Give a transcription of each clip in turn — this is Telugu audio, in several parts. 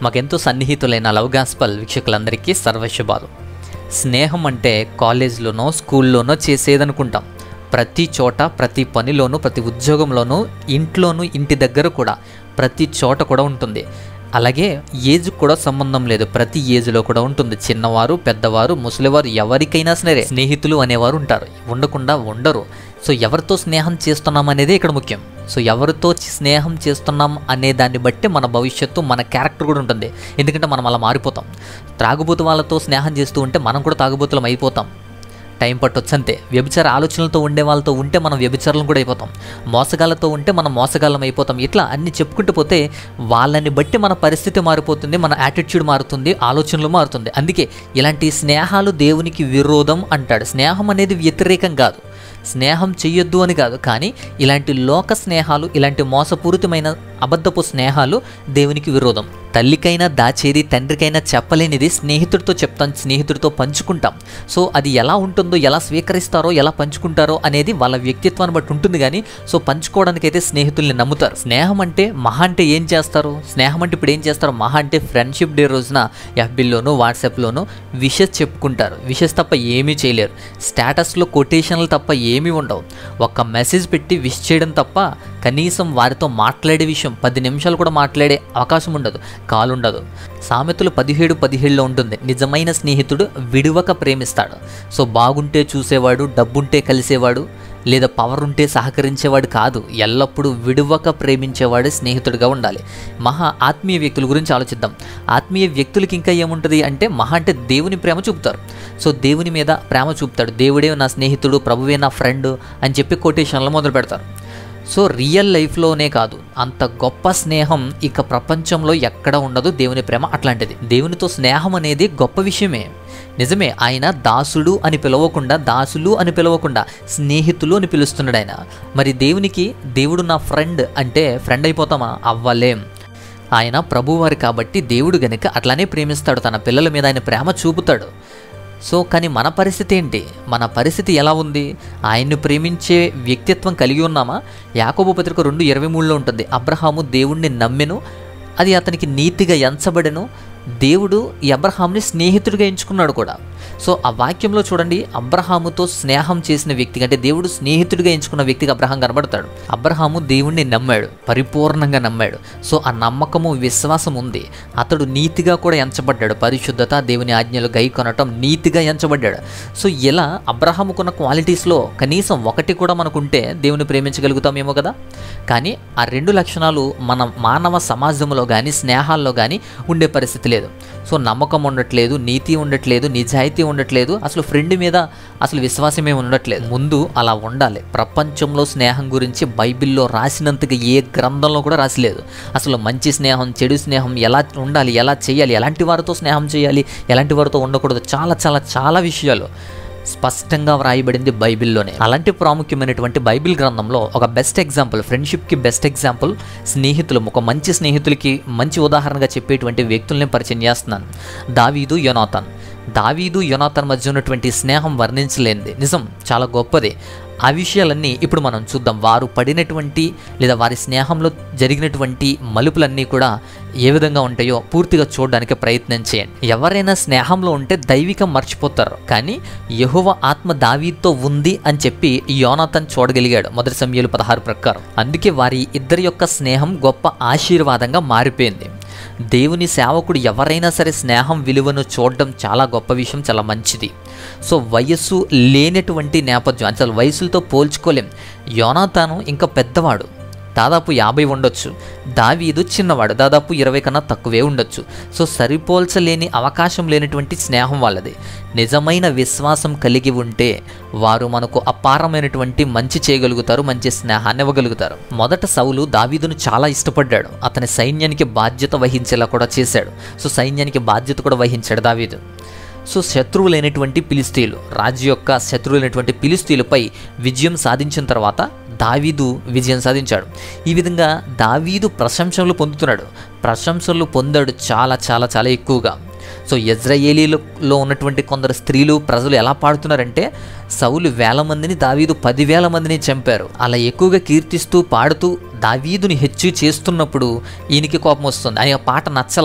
మాకెంతో సన్నిహితులైన లవ్ గాస్పల్ వీక్షకులందరికీ సర్వశుభాలు స్నేహం అంటే కాలేజ్లోనో స్కూల్లోనో చేసేదనుకుంటాం ప్రతి చోట ప్రతి పనిలోనూ ప్రతి ఉద్యోగంలోనూ ఇంట్లోనూ ఇంటి దగ్గర కూడా ప్రతి చోట కూడా ఉంటుంది అలాగే ఏజ్ కూడా సంబంధం లేదు ప్రతి ఏజ్లో కూడా ఉంటుంది చిన్నవారు పెద్దవారు ముసలివారు ఎవరికైనా సరే స్నేహితులు అనేవారు ఉంటారు ఉండకుండా ఉండరు సో ఎవరితో స్నేహం చేస్తున్నాం అనేది ఇక్కడ ముఖ్యం సో ఎవరితో స్నేహం చేస్తున్నాం అనే దాన్ని బట్టి మన భవిష్యత్తు మన క్యారెక్టర్ కూడా ఉంటుంది ఎందుకంటే మనం అలా మారిపోతాం త్రాగుబోతు వాళ్ళతో స్నేహం చేస్తూ ఉంటే మనం కూడా తాగుబోతులం అయిపోతాం టైం పట్టొచ్చు అంతే వ్యభిచార ఆలోచనలతో ఉండే వాళ్ళతో ఉంటే మనం వ్యభిచారులను కూడా అయిపోతాం మోసగాళ్ళతో ఉంటే మనం మోసగాళ్ళం అయిపోతాం ఇట్లా అన్ని చెప్పుకుంటూ పోతే వాళ్ళని బట్టి మన పరిస్థితి మారిపోతుంది మన యాటిట్యూడ్ మారుతుంది ఆలోచనలు మారుతుంది అందుకే ఇలాంటి స్నేహాలు దేవునికి విరోధం అంటాడు స్నేహం అనేది వ్యతిరేకం కాదు స్నేహం చెయ్యొద్దు అని కాదు కానీ ఇలాంటి లోక స్నేహాలు ఇలాంటి మోసపూరితమైన అబద్ధపు స్నేహాలు దేవునికి విరోధం తల్లికైనా దాచేది తండ్రికైనా చెప్పలేనిది స్నేహితుడితో చెప్తాం స్నేహితుడితో పంచుకుంటాం సో అది ఎలా ఉంటుందో ఎలా స్వీకరిస్తారో ఎలా పంచుకుంటారో అనేది వాళ్ళ వ్యక్తిత్వాన్ని బట్టి ఉంటుంది కానీ సో పంచుకోవడానికైతే స్నేహితుల్ని నమ్ముతారు స్నేహం అంటే మహా అంటే ఏం చేస్తారు స్నేహం అంటే ఇప్పుడు ఏం చేస్తారు మహా అంటే ఫ్రెండ్షిప్ డే రోజున ఎఫ్బీలోను వాట్సాప్లోను విషెస్ చెప్పుకుంటారు విషెస్ తప్ప ఏమీ చేయలేరు స్టేటస్లో కొటేషన్లు తప్ప ఏమీ ఉండవు ఒక్క మెసేజ్ పెట్టి విష్ చేయడం తప్ప కనీసం వారితో మాట్లాడే విషయం పది నిమిషాలు కూడా మాట్లాడే అవకాశం ఉండదు కాలు ఉండదు సామెతలు పదిహేడు పదిహేడులో ఉంటుంది నిజమైన స్నేహితుడు విడువక ప్రేమిస్తాడు సో బాగుంటే చూసేవాడు డబ్బుంటే కలిసేవాడు లేదా పవర్ ఉంటే సహకరించేవాడు కాదు ఎల్లప్పుడూ విడువక ప్రేమించేవాడు స్నేహితుడిగా ఉండాలి మహా ఆత్మీయ వ్యక్తుల గురించి ఆలోచిద్దాం ఆత్మీయ వ్యక్తులకి ఇంకా ఏముంటుంది అంటే మహా అంటే దేవుని ప్రేమ చూపుతారు సో దేవుని మీద ప్రేమ చూపుతాడు దేవుడే నా స్నేహితుడు ప్రభువే నా ఫ్రెండ్ అని చెప్పి కొటేషన్లు మొదలు పెడతారు సో రియల్ లైఫ్లోనే కాదు అంత గొప్ప స్నేహం ఇక ప్రపంచంలో ఎక్కడ ఉండదు దేవుని ప్రేమ అట్లాంటిది దేవునితో స్నేహం అనేది గొప్ప విషయమే నిజమే ఆయన దాసుడు అని పిలవకుండా దాసులు అని పిలవకుండా స్నేహితులు అని పిలుస్తున్నాడు ఆయన మరి దేవునికి దేవుడు నా ఫ్రెండ్ అంటే ఫ్రెండ్ అయిపోతామా అవ్వలేం ఆయన ప్రభువారు కాబట్టి దేవుడు గనుక అట్లానే ప్రేమిస్తాడు తన పిల్లల మీద ఆయన ప్రేమ చూపుతాడు సో కానీ మన పరిస్థితి ఏంటి మన పరిస్థితి ఎలా ఉంది ఆయన్ని ప్రేమించే వ్యక్తిత్వం కలిగి ఉన్నామా యాకోబు పత్రిక రెండు ఇరవై మూడులో ఉంటుంది అబ్రహాము దేవుణ్ణి నమ్మెను అది అతనికి నీతిగా ఎంచబడెను దేవుడు ఈ అబ్రహాంని స్నేహితుడిగా ఎంచుకున్నాడు కూడా సో ఆ వాక్యంలో చూడండి అబ్రహాముతో స్నేహం చేసిన వ్యక్తి అంటే దేవుడు స్నేహితుడిగా ఎంచుకున్న వ్యక్తిగా అబ్రహాం కనబడతాడు అబ్రహాము దేవుణ్ణి నమ్మాడు పరిపూర్ణంగా నమ్మాడు సో ఆ నమ్మకము విశ్వాసం ఉంది అతడు నీతిగా కూడా ఎంచబడ్డాడు పరిశుద్ధత దేవుని ఆజ్ఞలు గై కొనటం నీతిగా ఎంచబడ్డాడు సో ఇలా అబ్రహాముకున్న క్వాలిటీస్లో కనీసం ఒకటి కూడా మనకుంటే దేవుని ప్రేమించగలుగుతామేమో కదా కానీ ఆ రెండు లక్షణాలు మన మానవ సమాజంలో కానీ స్నేహాల్లో కానీ ఉండే పరిస్థితి లేదు సో నమ్మకం ఉండట్లేదు నీతి ఉండట్లేదు నిజాయితీ ఉండట్లేదు అసలు ఫ్రెండ్ మీద అసలు విశ్వాసమే ఉండట్లేదు ముందు అలా ఉండాలి ప్రపంచంలో స్నేహం గురించి బైబిల్లో రాసినంతగా ఏ గ్రంథంలో కూడా రాసిలేదు అసలు మంచి స్నేహం చెడు స్నేహం ఎలా ఉండాలి ఎలా చేయాలి ఎలాంటి వారితో స్నేహం చేయాలి ఎలాంటి వారితో ఉండకూడదు చాలా చాలా చాలా విషయాలు స్పష్టంగా వ్రాయబడింది బైబిల్లోనే అలాంటి ప్రాముఖ్యమైనటువంటి బైబిల్ గ్రంథంలో ఒక బెస్ట్ ఎగ్జాంపుల్ ఫ్రెండ్షిప్కి బెస్ట్ ఎగ్జాంపుల్ స్నేహితులు ఒక మంచి స్నేహితులకి మంచి ఉదాహరణగా చెప్పేటువంటి వ్యక్తుల్ని పరిచయం చేస్తున్నాను దావీదు యోనాథన్ దావీదు యోనాథన్ మధ్య ఉన్నటువంటి స్నేహం వర్ణించలేనిది నిజం చాలా గొప్పది ఆ విషయాలన్నీ ఇప్పుడు మనం చూద్దాం వారు పడినటువంటి లేదా వారి స్నేహంలో జరిగినటువంటి మలుపులన్నీ కూడా ఏ విధంగా ఉంటాయో పూర్తిగా చూడడానికి ప్రయత్నం చేయండి ఎవరైనా స్నేహంలో ఉంటే దైవికం మర్చిపోతారు కానీ యహువ ఆత్మ దావీతో ఉంది అని చెప్పి యోనాథన్ చూడగలిగాడు మొదటి సమయాలు పదహారు ప్రకారం అందుకే వారి ఇద్దరి యొక్క స్నేహం గొప్ప ఆశీర్వాదంగా మారిపోయింది దేవుని సేవకుడు ఎవరైనా సరే స్నేహం విలువను చూడడం చాలా గొప్ప విషయం చాలా మంచిది సో వయస్సు లేనటువంటి నేపథ్యం అసలు వయసులతో పోల్చుకోలేం యోనాతాను ఇంకా పెద్దవాడు దాదాపు యాభై ఉండొచ్చు దావీదు చిన్నవాడు దాదాపు ఇరవై కన్నా తక్కువే ఉండొచ్చు సో సరిపోల్చలేని అవకాశం లేనటువంటి స్నేహం వాళ్ళది నిజమైన విశ్వాసం కలిగి ఉంటే వారు మనకు అపారమైనటువంటి మంచి చేయగలుగుతారు మంచి స్నేహాన్ని ఇవ్వగలుగుతారు మొదట సౌలు దావీదును చాలా ఇష్టపడ్డాడు అతని సైన్యానికి బాధ్యత వహించేలా కూడా చేశాడు సో సైన్యానికి బాధ్యత కూడా వహించాడు దావీదు సో శత్రువులైనటువంటి పిలిస్తీలు రాజు యొక్క శత్రువులైనటువంటి పిలిస్తీలపై విజయం సాధించిన తర్వాత దావీదు విజయం సాధించాడు ఈ విధంగా దావీదు ప్రశంసలు పొందుతున్నాడు ప్రశంసలు పొందాడు చాలా చాలా చాలా ఎక్కువగా సో ఇజ్రాయేలీలో ఉన్నటువంటి కొందరు స్త్రీలు ప్రజలు ఎలా పాడుతున్నారంటే సౌలు వేల మందిని దావీదు పదివేల మందిని చంపారు అలా ఎక్కువగా కీర్తిస్తూ పాడుతూ దావీదుని హెచ్చు చేస్తున్నప్పుడు ఈయనకి కోపం వస్తుంది ఆయన పాట నచ్చలా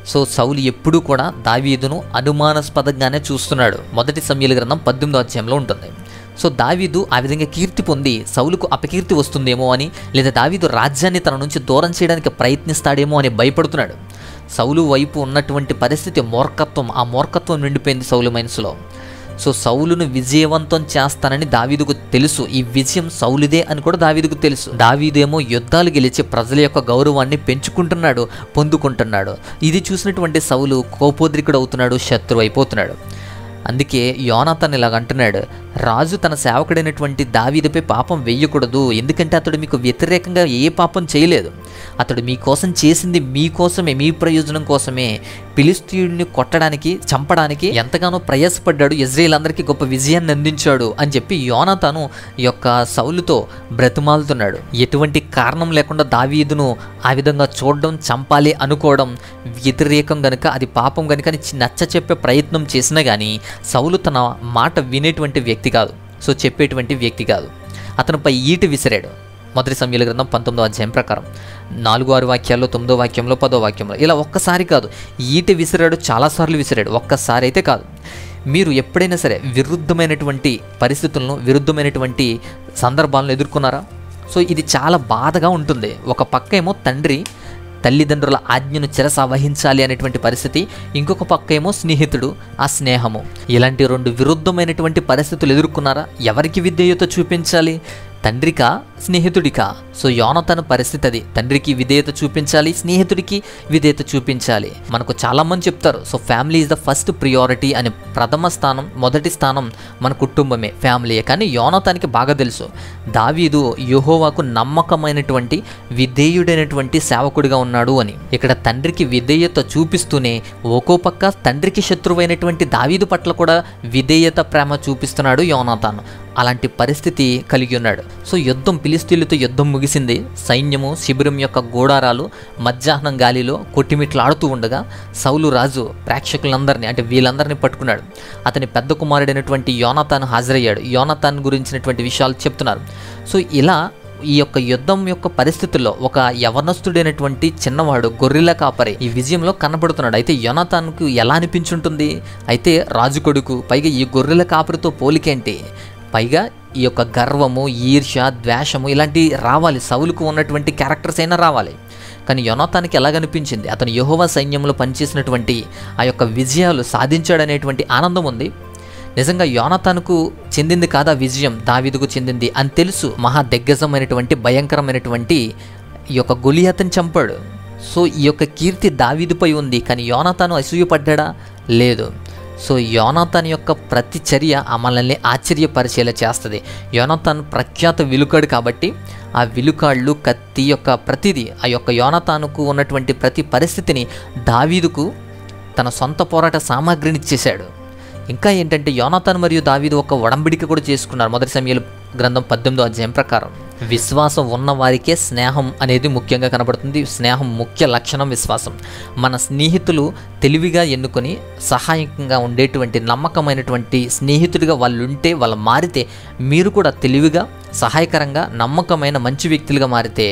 సో సౌలు ఎప్పుడూ కూడా దావీదును అనుమానాస్పదంగానే చూస్తున్నాడు మొదటి సమయాల గ్రంథం పద్దెనిమిదో అధ్యాయంలో ఉంటుంది సో దావీదు ఆ విధంగా కీర్తి పొంది సౌలుకు అపకీర్తి వస్తుందేమో అని లేదా దావీదు రాజ్యాన్ని తన నుంచి దూరం చేయడానికి ప్రయత్నిస్తాడేమో అని భయపడుతున్నాడు సౌలు వైపు ఉన్నటువంటి పరిస్థితి మూర్ఖత్వం ఆ మూర్ఖత్వం నిండిపోయింది సౌలు మనసులో సో సౌలును విజయవంతం చేస్తానని దావీదుకు తెలుసు ఈ విజయం సౌలుదే అని కూడా దావీదుకు తెలుసు దావీదేమో యుద్ధాలు గెలిచి ప్రజల యొక్క గౌరవాన్ని పెంచుకుంటున్నాడు పొందుకుంటున్నాడు ఇది చూసినటువంటి సౌలు కోపోద్రికుడు అవుతున్నాడు శత్రువు అయిపోతున్నాడు అందుకే యోనాథన్ ఇలాగ అంటున్నాడు రాజు తన సేవకుడైనటువంటి దావీదుపై పాపం వేయకూడదు ఎందుకంటే అతడు మీకు వ్యతిరేకంగా ఏ పాపం చేయలేదు అతడు మీకోసం చేసింది మీకోసమే మీ ప్రయోజనం కోసమే ఫిలిస్తీయుడిని కొట్టడానికి చంపడానికి ఎంతగానో ప్రయాసపడ్డాడు ఇజ్రాయేల్ గొప్ప విజయాన్ని అందించాడు అని చెప్పి యోనాతాను ఈ యొక్క సౌలుతో బ్రతిమాలుతున్నాడు ఎటువంటి కారణం లేకుండా దావీదును ఆ విధంగా చూడడం చంపాలి అనుకోవడం వ్యతిరేకం గనుక అది పాపం గనుక అని నచ్చ చెప్పే ప్రయత్నం చేసినా కానీ సౌలు తన మాట వినేటువంటి వ్యక్తి కాదు సో చెప్పేటువంటి వ్యక్తి కాదు అతనిపై ఈటి విసిరాడు మొదటి సమయాల గ్రంథం పంతొమ్మిదో అధ్యాయం ప్రకారం నాలుగు ఆరు వాక్యాల్లో తొమ్మిదో వాక్యంలో పదో వాక్యంలో ఇలా ఒక్కసారి కాదు ఈటి విసిరాడు చాలాసార్లు విసిరాడు ఒక్కసారి అయితే కాదు మీరు ఎప్పుడైనా సరే విరుద్ధమైనటువంటి పరిస్థితులను విరుద్ధమైనటువంటి సందర్భాలను ఎదుర్కొన్నారా సో ఇది చాలా బాధగా ఉంటుంది ఒక పక్క ఏమో తండ్రి తల్లిదండ్రుల ఆజ్ఞను చిరస వహించాలి అనేటువంటి పరిస్థితి ఇంకొక పక్క ఏమో స్నేహితుడు ఆ స్నేహము ఇలాంటి రెండు విరుద్ధమైనటువంటి పరిస్థితులు ఎదుర్కొన్నారా ఎవరికి విధేయత చూపించాలి తండ్రికా స్నేహితుడికా సో యోనతన పరిస్థితి అది తండ్రికి విధేయత చూపించాలి స్నేహితుడికి విధేయత చూపించాలి మనకు చాలామంది చెప్తారు so family is the first priority అని ప్రథమ స్థానం మొదటి స్థానం మన కుటుంబమే ఫ్యామిలీయే కానీ యోనతానికి బాగా తెలుసు దావీదు యెహోవాకు నమ్మకమైనటువంటి విధేయుడైనటువంటి సేవకుడిగా ఉన్నాడు అని ఇక్కడ తండ్రికి విధేయత చూపిస్తూనే ఒక్కో పక్క తండ్రికి శత్రువైనటువంటి దావీదు పట్ల కూడా విధేయత ప్రేమ చూపిస్తున్నాడు యోనాతాను అలాంటి పరిస్థితి కలిగి ఉన్నాడు సో యుద్ధం పిలిస్తీన్లతో యుద్ధం ముగిసింది సైన్యము శిబిరం యొక్క గోడారాలు మధ్యాహ్నం గాలిలో కొట్టిమిట్లాడుతూ ఉండగా సౌలు రాజు ప్రేక్షకులందరినీ అంటే వీళ్ళందరినీ పట్టుకున్నాడు అతని పెద్ద కుమారుడైనటువంటి యోనతాన్ హాజరయ్యాడు యోనతాన్ గురించినటువంటి విషయాలు చెప్తున్నారు సో ఇలా ఈ యొక్క యుద్ధం యొక్క పరిస్థితుల్లో ఒక యవనస్తుడైనటువంటి చిన్నవాడు గొర్రెల కాపరి ఈ విజయంలో కనబడుతున్నాడు అయితే యోనతాన్కు ఎలా అనిపించుంటుంది అయితే రాజు కొడుకు పైగా ఈ గొర్రెల కాపరితో పోలికేంటి పైగా ఈ యొక్క గర్వము ఈర్ష్య ద్వేషము ఇలాంటి రావాలి సౌలుకు ఉన్నటువంటి క్యారెక్టర్స్ అయినా రావాలి కానీ యోనాతానికి ఎలాగనిపించింది అతను యహోవా సైన్యంలో పనిచేసినటువంటి ఆ యొక్క విజయాలు సాధించాడనేటువంటి ఆనందం ఉంది నిజంగా యోనతానుకు చెందింది కాదా విజయం దావీదుకు చెందింది అని తెలుసు మహా దిగ్గజమైనటువంటి భయంకరమైనటువంటి ఈ యొక్క గొలియాతని చంపాడు సో ఈ యొక్క కీర్తి దావీదుపై ఉంది కానీ యోనతాను అసూయపడ్డా లేదు సో యోనాథాన్ యొక్క ప్రతి చర్య ఆ మనల్ని ఆశ్చర్యపరిచేలా చేస్తుంది యోనాథాన్ ప్రఖ్యాత విలుకాడు కాబట్టి ఆ విలుకాళ్ళు కత్తి యొక్క ప్రతిదీ ఆ యొక్క యోనాథానుకు ఉన్నటువంటి ప్రతి పరిస్థితిని దావీదుకు తన సొంత పోరాట సామాగ్రిని ఇచ్చేశాడు ఇంకా ఏంటంటే యోనాథాన్ మరియు దావీదు ఒక ఒడంబడిక కూడా చేసుకున్నారు మొదటి సమయాలు గ్రంథం పద్దెనిమిదో అధ్యాయం ప్రకారం విశ్వాసం ఉన్న వారికే స్నేహం అనేది ముఖ్యంగా కనబడుతుంది స్నేహం ముఖ్య లక్షణం విశ్వాసం మన స్నేహితులు తెలివిగా ఎన్నుకొని సహాయకంగా ఉండేటువంటి నమ్మకమైనటువంటి స్నేహితుడిగా వాళ్ళు ఉంటే వాళ్ళు మారితే మీరు కూడా తెలివిగా సహాయకరంగా నమ్మకమైన మంచి వ్యక్తులుగా మారితే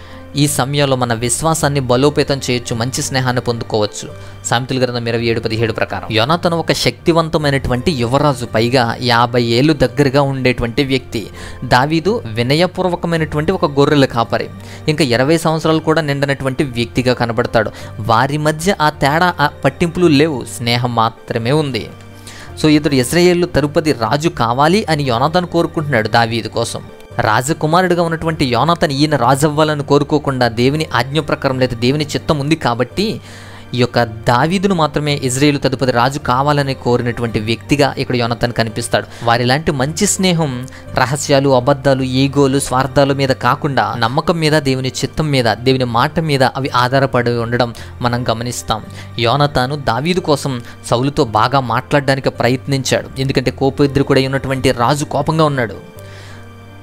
ఈ సమయంలో మన విశ్వాసాన్ని బలోపేతం చేయొచ్చు మంచి స్నేహాన్ని పొందుకోవచ్చు సామెతల గ్రంథం ఇరవై ఏడు పదిహేడు ప్రకారం యోనాతను ఒక శక్తివంతమైనటువంటి యువరాజు పైగా యాభై ఏళ్ళు దగ్గరగా ఉండేటువంటి వ్యక్తి దావీదు వినయపూర్వకమైనటువంటి ఒక గొర్రెల కాపరి ఇంకా ఇరవై సంవత్సరాలు కూడా నిండినటువంటి వ్యక్తిగా కనబడతాడు వారి మధ్య ఆ తేడా ఆ పట్టింపులు లేవు స్నేహం మాత్రమే ఉంది సో ఇతడు ఇజ్రాయేల్ తరుపతి రాజు కావాలి అని యోనాథన్ కోరుకుంటున్నాడు దావీదు కోసం రాజకుమారుడిగా ఉన్నటువంటి యోనాథన్ ఈయన రాజు అవ్వాలని కోరుకోకుండా దేవుని ఆజ్ఞ ప్రకారం లేదా దేవుని చిత్తం ఉంది కాబట్టి ఈ యొక్క దావీదును మాత్రమే ఇజ్రాయేల్ తదుపరి రాజు కావాలని కోరినటువంటి వ్యక్తిగా ఇక్కడ యోనతన్ కనిపిస్తాడు వారిలాంటి మంచి స్నేహం రహస్యాలు అబద్ధాలు ఈగోలు స్వార్థాల మీద కాకుండా నమ్మకం మీద దేవుని చిత్తం మీద దేవుని మాట మీద అవి ఆధారపడి ఉండడం మనం గమనిస్తాం యోనతాను దావీదు కోసం సౌలుతో బాగా మాట్లాడడానికి ప్రయత్నించాడు ఎందుకంటే కోపోద్రికుడై ఉన్నటువంటి రాజు కోపంగా ఉన్నాడు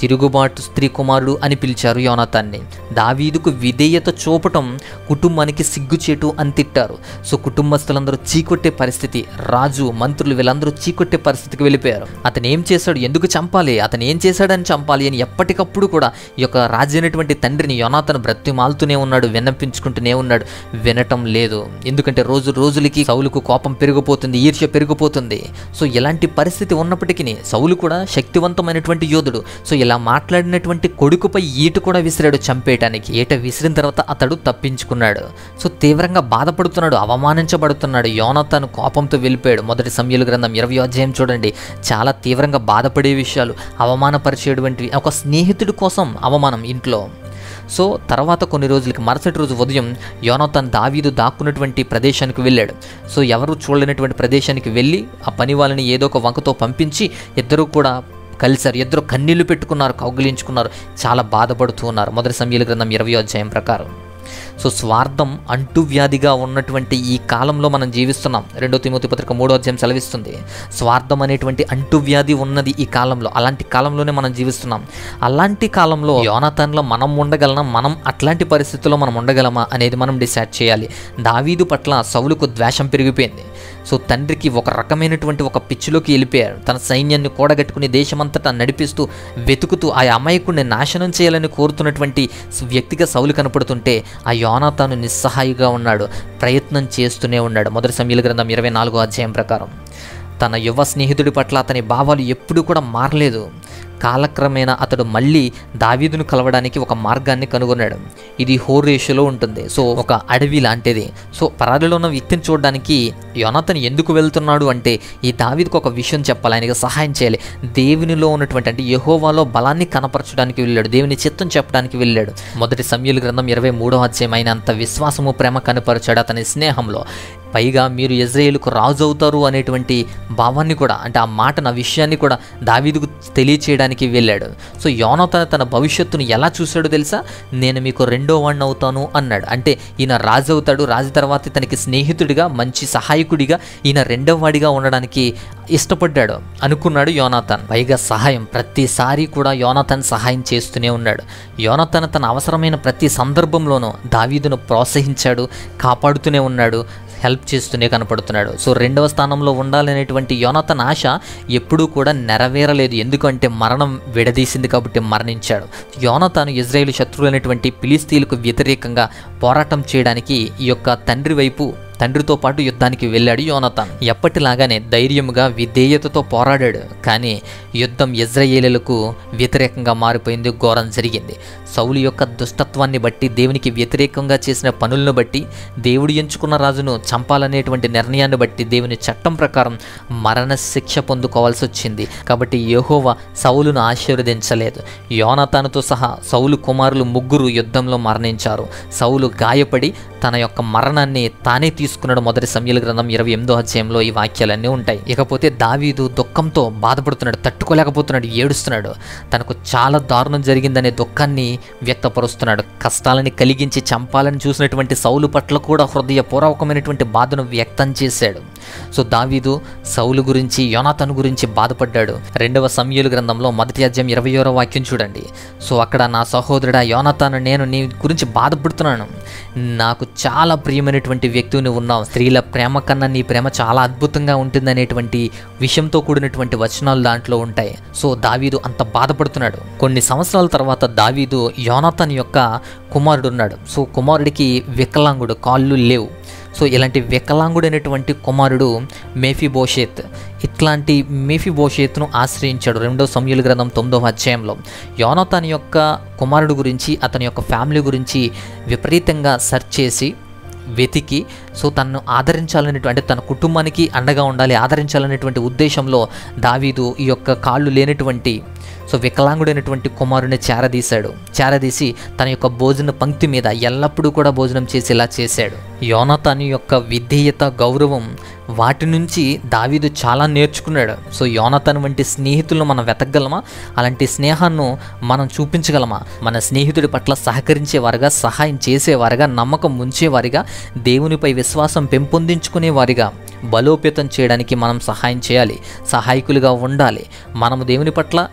తిరుగుబాటు స్త్రీ కుమారుడు అని పిలిచారు యోనాతాన్ని దావీదుకు విధేయత చూపటం కుటుంబానికి సిగ్గుచేటు అని తిట్టారు సో కుటుంబస్తులందరూ చీకొట్టే పరిస్థితి రాజు మంత్రులు వీళ్ళందరూ చీకొట్టే పరిస్థితికి వెళ్ళిపోయారు అతను ఏం చేశాడు ఎందుకు చంపాలి అతను ఏం చేశాడని చంపాలి అని ఎప్పటికప్పుడు కూడా ఈ యొక్క రాజు అయినటువంటి తండ్రిని యోనాతను బ్రతిమాలుతూనే ఉన్నాడు విన్నపించుకుంటూనే ఉన్నాడు వినటం లేదు ఎందుకంటే రోజు రోజులకి సౌలుకు కోపం పెరిగిపోతుంది ఈర్ష్య పెరిగిపోతుంది సో ఇలాంటి పరిస్థితి ఉన్నప్పటికీ సౌలు కూడా శక్తివంతమైనటువంటి యోధుడు సో ఇలా మాట్లాడినటువంటి కొడుకుపై ఈట కూడా విసిరాడు చంపేయటానికి ఈట విసిరిన తర్వాత అతడు తప్పించుకున్నాడు సో తీవ్రంగా బాధపడుతున్నాడు అవమానించబడుతున్నాడు యోనతను కోపంతో వెళ్ళిపోయాడు మొదటి సమయాల గ్రంథం ఇరవై అధ్యాయం చూడండి చాలా తీవ్రంగా బాధపడే విషయాలు అవమానపరిచేటువంటివి ఒక స్నేహితుడి కోసం అవమానం ఇంట్లో సో తర్వాత కొన్ని రోజులకి మరుసటి రోజు ఉదయం యోనతన్ దావీదు దాక్కున్నటువంటి ప్రదేశానికి వెళ్ళాడు సో ఎవరు చూడలేనటువంటి ప్రదేశానికి వెళ్ళి ఆ పని వాళ్ళని ఏదో ఒక వంకతో పంపించి ఇద్దరు కూడా కలిశారు ఇద్దరు కన్నీళ్లు పెట్టుకున్నారు కౌగిలించుకున్నారు చాలా బాధపడుతూ ఉన్నారు మొదటి సమయాల గ్రంథం ఇరవై అధ్యాయం ప్రకారం సో స్వార్థం అంటువ్యాధిగా ఉన్నటువంటి ఈ కాలంలో మనం జీవిస్తున్నాం రెండో తిమోతి పత్రిక మూడో అధ్యాయం సెలవిస్తుంది స్వార్థం అనేటువంటి అంటువ్యాధి ఉన్నది ఈ కాలంలో అలాంటి కాలంలోనే మనం జీవిస్తున్నాం అలాంటి కాలంలో యోనాథన్లో మనం ఉండగలమా మనం అట్లాంటి పరిస్థితుల్లో మనం ఉండగలమా అనేది మనం డిసైడ్ చేయాలి దావీదు పట్ల సౌలుకు ద్వేషం పెరిగిపోయింది సో తండ్రికి ఒక రకమైనటువంటి ఒక పిచ్చిలోకి వెళ్ళిపోయారు తన సైన్యాన్ని కూడగట్టుకుని దేశమంతటా నడిపిస్తూ వెతుకుతూ ఆ అమాయకుడిని నాశనం చేయాలని కోరుతున్నటువంటి వ్యక్తిగా సౌలు కనపడుతుంటే ఆ యోనాతాను నిస్సహాయిగా ఉన్నాడు ప్రయత్నం చేస్తూనే ఉన్నాడు మొదటి సమయాల గ్రంథం ఇరవై నాలుగో అధ్యాయం ప్రకారం తన యువ స్నేహితుడి పట్ల అతని భావాలు ఎప్పుడూ కూడా మారలేదు కాలక్రమేణా అతడు మళ్ళీ దావీదును కలవడానికి ఒక మార్గాన్ని కనుగొన్నాడు ఇది హోరేషులో ఉంటుంది సో ఒక అడవి లాంటిది సో పరాదిలో ఉన్న వ్యక్తిని చూడడానికి యోనాథన్ ఎందుకు వెళ్తున్నాడు అంటే ఈ దావీదుకు ఒక విషయం చెప్పాలి ఆయనకి సహాయం చేయాలి దేవునిలో ఉన్నటువంటి అంటే యహోవాలో బలాన్ని కనపరచడానికి వెళ్ళాడు దేవుని చిత్తం చెప్పడానికి వెళ్ళాడు మొదటి సమయుల గ్రంథం ఇరవై మూడో అధ్యాయం అయినంత విశ్వాసము ప్రేమ కనపరిచాడు అతని స్నేహంలో పైగా మీరు ఇజ్రాయేలుకు రాజు అవుతారు అనేటువంటి భావాన్ని కూడా అంటే ఆ మాట నా విషయాన్ని కూడా దావీదుకు తెలియచేయడానికి వెళ్ళాడు సో యోనతన తన భవిష్యత్తును ఎలా చూశాడో తెలుసా నేను మీకు రెండో వాడిని అవుతాను అన్నాడు అంటే ఈయన రాజు అవుతాడు రాజు తర్వాత తనకి స్నేహితుడిగా మంచి సహాయకుడిగా ఈయన రెండో వాడిగా ఉండడానికి ఇష్టపడ్డాడు అనుకున్నాడు యోనాథన్ పైగా సహాయం ప్రతిసారి కూడా యోనాథన్ సహాయం చేస్తూనే ఉన్నాడు యోనాథన్ తన అవసరమైన ప్రతి సందర్భంలోనూ దావీదును ప్రోత్సహించాడు కాపాడుతూనే ఉన్నాడు హెల్ప్ చేస్తూనే కనపడుతున్నాడు సో రెండవ స్థానంలో ఉండాలనేటువంటి యోనతన్ ఆశ ఎప్పుడూ కూడా నెరవేరలేదు ఎందుకంటే మరణం విడదీసింది కాబట్టి మరణించాడు యోనతాను ఇజ్రాయేల్ శత్రువులైనటువంటి ఫిలిస్తీన్లకు వ్యతిరేకంగా పోరాటం చేయడానికి ఈ యొక్క తండ్రి వైపు తండ్రితో పాటు యుద్ధానికి వెళ్ళాడు యోనతాన్ ఎప్పటిలాగానే ధైర్యముగా విధేయతతో పోరాడాడు కానీ యుద్ధం ఇజ్రాయేలులకు వ్యతిరేకంగా మారిపోయింది ఘోరం జరిగింది సౌలు యొక్క దుష్టత్వాన్ని బట్టి దేవునికి వ్యతిరేకంగా చేసిన పనులను బట్టి దేవుడు ఎంచుకున్న రాజును చంపాలనేటువంటి నిర్ణయాన్ని బట్టి దేవుని చట్టం ప్రకారం మరణ శిక్ష పొందుకోవాల్సి వచ్చింది కాబట్టి యెహోవా సౌలును ఆశీర్వదించలేదు యోనతానుతో సహా సౌలు కుమారులు ముగ్గురు యుద్ధంలో మరణించారు సౌలు గాయపడి తన యొక్క మరణాన్ని తానే తీసుకున్నాడు మొదటి సమయాల గ్రంథం ఇరవై ఎనిమిదో అధ్యాయంలో ఈ వాక్యాలన్నీ ఉంటాయి ఇకపోతే దావీదు దుఃఖంతో బాధపడుతున్నాడు తట్టుకోలేకపోతున్నాడు ఏడుస్తున్నాడు తనకు చాలా దారుణం జరిగిందనే దుఃఖాన్ని వ్యక్తపరుస్తున్నాడు కష్టాలని కలిగించి చంపాలని చూసినటువంటి సౌలు పట్ల కూడా హృదయపూర్వకమైనటువంటి బాధను వ్యక్తం చేశాడు సో దావీదు సౌలు గురించి యోనాతను గురించి బాధపడ్డాడు రెండవ సమయలు గ్రంథంలో మొదటి అధ్యాయం ఇరవై ఆరో వాక్యం చూడండి సో అక్కడ నా సహోదరుడా యోనాతాను నేను నీ గురించి బాధపడుతున్నాను నాకు చాలా ప్రియమైనటువంటి వ్యక్తిని నువ్వు ఉన్నావు స్త్రీల ప్రేమ కన్నా నీ ప్రేమ చాలా అద్భుతంగా ఉంటుందనేటువంటి విషయంతో కూడినటువంటి వచనాలు దాంట్లో ఉంటాయి సో దావీదు అంత బాధపడుతున్నాడు కొన్ని సంవత్సరాల తర్వాత దావీదు యోనాతన్ యొక్క కుమారుడు ఉన్నాడు సో కుమారుడికి వికలాంగుడు కాళ్ళు లేవు సో ఇలాంటి వికలాంగుడైనటువంటి కుమారుడు మేఫీ బోషేత్ ఇట్లాంటి మేఫీ బోషేత్ను ఆశ్రయించాడు రెండో సమయుల గ్రంథం తొమ్మిదవ అధ్యాయంలో యోనతాన్ యొక్క కుమారుడు గురించి అతని యొక్క ఫ్యామిలీ గురించి విపరీతంగా సెర్చ్ చేసి వెతికి సో తనను ఆదరించాలనేటువంటి అంటే తన కుటుంబానికి అండగా ఉండాలి ఆదరించాలనేటువంటి ఉద్దేశంలో దావీదు ఈ యొక్క కాళ్ళు లేనటువంటి సో వికలాంగుడైనటువంటి కుమారుని చేరదీశాడు చేరదీసి తన యొక్క భోజన పంక్తి మీద ఎల్లప్పుడూ కూడా భోజనం చేసేలా చేశాడు యోనతాని యొక్క విధేయత గౌరవం వాటి నుంచి దావీదు చాలా నేర్చుకున్నాడు సో యోనతన్ వంటి స్నేహితులను మనం వెతకగలమా అలాంటి స్నేహాన్ని మనం చూపించగలమా మన స్నేహితుడి పట్ల సహకరించేవారుగా సహాయం చేసేవారుగా నమ్మకం ఉంచేవారిగా దేవునిపై విశ్వాసం పెంపొందించుకునేవారిగా బలోపేతం చేయడానికి మనం సహాయం చేయాలి సహాయకులుగా ఉండాలి మనము దేవుని పట్ల విశ్వాస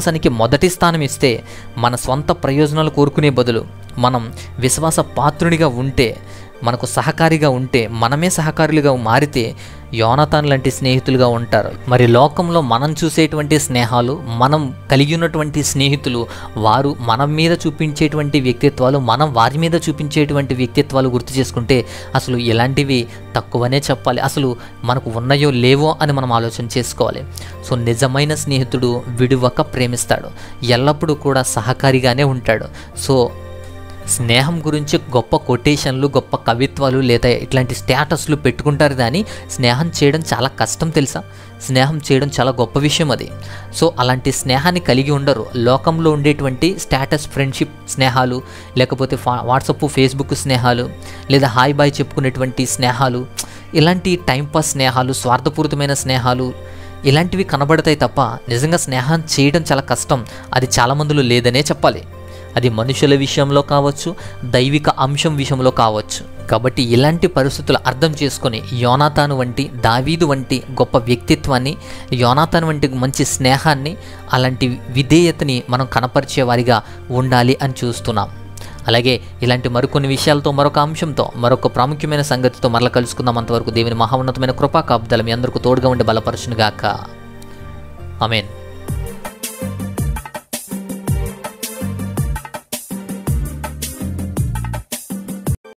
విశ్వాసానికి మొదటి స్థానం ఇస్తే మన స్వంత ప్రయోజనాలు కోరుకునే బదులు మనం విశ్వాస పాత్రునిగా ఉంటే మనకు సహకారిగా ఉంటే మనమే సహకారులుగా మారితే యోనతాన్ లాంటి స్నేహితులుగా ఉంటారు మరి లోకంలో మనం చూసేటువంటి స్నేహాలు మనం కలిగి ఉన్నటువంటి స్నేహితులు వారు మన మీద చూపించేటువంటి వ్యక్తిత్వాలు మనం వారి మీద చూపించేటువంటి వ్యక్తిత్వాలు గుర్తు చేసుకుంటే అసలు ఇలాంటివి తక్కువనే చెప్పాలి అసలు మనకు ఉన్నాయో లేవో అని మనం ఆలోచన చేసుకోవాలి సో నిజమైన స్నేహితుడు విడువక ప్రేమిస్తాడు ఎల్లప్పుడూ కూడా సహకారిగానే ఉంటాడు సో స్నేహం గురించి గొప్ప కొటేషన్లు గొప్ప కవిత్వాలు లేదా ఇట్లాంటి స్టేటస్లు పెట్టుకుంటారు కానీ స్నేహం చేయడం చాలా కష్టం తెలుసా స్నేహం చేయడం చాలా గొప్ప విషయం అది సో అలాంటి స్నేహాన్ని కలిగి ఉండరు లోకంలో ఉండేటువంటి స్టేటస్ ఫ్రెండ్షిప్ స్నేహాలు లేకపోతే ఫా వాట్సప్ ఫేస్బుక్ స్నేహాలు లేదా హాయ్ బాయ్ చెప్పుకునేటువంటి స్నేహాలు ఇలాంటి టైంపాస్ స్నేహాలు స్వార్థపూరితమైన స్నేహాలు ఇలాంటివి కనబడతాయి తప్ప నిజంగా స్నేహం చేయడం చాలా కష్టం అది చాలా మందిలో లేదనే చెప్పాలి అది మనుషుల విషయంలో కావచ్చు దైవిక అంశం విషయంలో కావచ్చు కాబట్టి ఇలాంటి పరిస్థితులు అర్థం చేసుకొని యోనాతాను వంటి దావీదు వంటి గొప్ప వ్యక్తిత్వాన్ని యోనాతాను వంటి మంచి స్నేహాన్ని అలాంటి విధేయతని మనం కనపరిచే వారిగా ఉండాలి అని చూస్తున్నాం అలాగే ఇలాంటి మరికొన్ని విషయాలతో మరొక అంశంతో మరొక ప్రాముఖ్యమైన సంగతితో మరల కలుసుకుందాం అంతవరకు దేవుని మహోన్నతమైన కృపా కాపుదల మీ అందరికీ తోడుగా ఉండి బలపరచునుగాక ఆమెన్